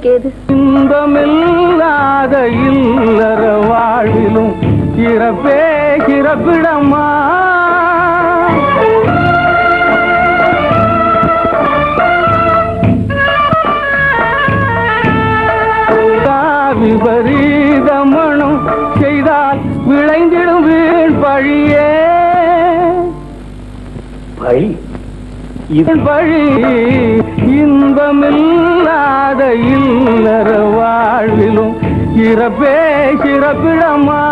உங்களுக்கு ஏது இன்பமில்லாத இல்லற வாழ்விலும் இறப்பே இறப்பிடமா விபரீதமனும் செய்தால் விளைந்திடும் வீண் பழியே பழி இதன் பழி இன்பமில்லாத இல்லற வாழ்விலும் இறப்பே சிறப்பிடமா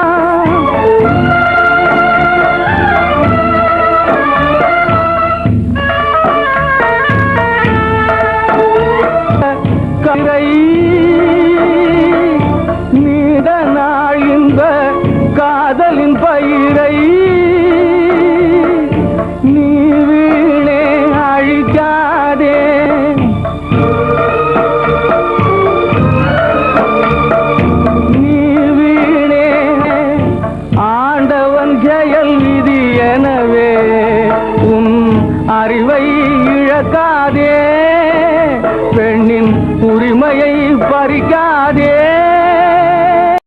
கரை நீட நாள் இந்த காதலின் பயிரை நீ வீணே அழிக்காதே நீ வீணே ஆண்டவன் செயல்